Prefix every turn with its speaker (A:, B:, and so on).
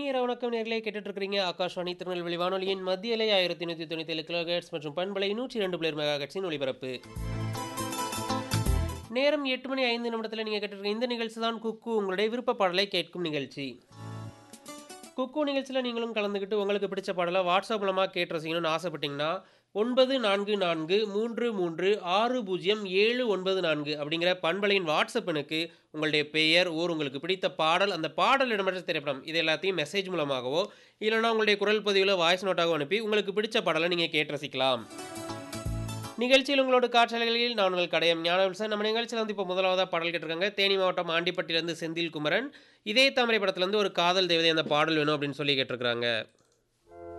A: இனிய வணக்கம் நேர்களே கேட்டுட்டு இருக்கிறீங்க ஆகாஷ்வாணி திருநெல்வேலி வானொலியின் மத்திய இலை ஆயிரத்தி நூற்றி தொண்ணூற்றி ஏழு கிலோஹெட்ஸ் மற்றும் பண்பலை நூற்றி ரெண்டு பிளேர் மெகா கட்சியின் ஒளிபரப்பு நேரம் எட்டு மணி ஐந்து நிமிடத்தில் நீங்கள் கேட்டிருக்க இந்த நிகழ்ச்சி தான் குக்கு உங்களுடைய விருப்ப பாடலை கேட்கும் நிகழ்ச்சி குக்கு நிகழ்ச்சியில் நீங்களும் கலந்துக்கிட்டு உங்களுக்கு பிடிச்ச பாடலை வாட்ஸ்அப் மூலமாக கேட்டு ரசிக்கணும்னு ஆசைப்பட்டீங்கன்னா ஒன்பது நான்கு நான்கு மூன்று மூன்று ஆறு பூஜ்ஜியம் ஏழு ஒன்பது நான்கு அப்படிங்கிற பண்பலையின் வாட்ஸ்அப் எனக்கு உங்களுடைய பெயர் ஊர் உங்களுக்கு பிடித்த பாடல் அந்த பாடல் இடம்பெற்ற திரைப்படம் இது எல்லாத்தையும் மெசேஜ் மூலமாகவோ இல்லைனா உங்களுடைய குரல் பதிவில் வாய்ஸ் நோட்டாகவோ அனுப்பி உங்களுக்கு பிடிச்ச பாடலை நீங்கள் கேட்டு ரசிக்கலாம் நிகழ்ச்சியில் உங்களோட காற்றலைகளில் நான் உங்கள் கடையம் ஞானவில்சன் நம்ம நிகழ்ச்சியில் வந்து இப்போ முதலாவதாக பாடல் கேட்டிருக்காங்க தேனி மாவட்டம் ஆண்டிப்பட்டியிலேருந்து செந்தில் குமரன் இதே தாமரை படத்துலேருந்து ஒரு காதல் தேவதை அந்த பாடல் வேணும் அப்படின்னு சொல்லி கேட்டிருக்காங்க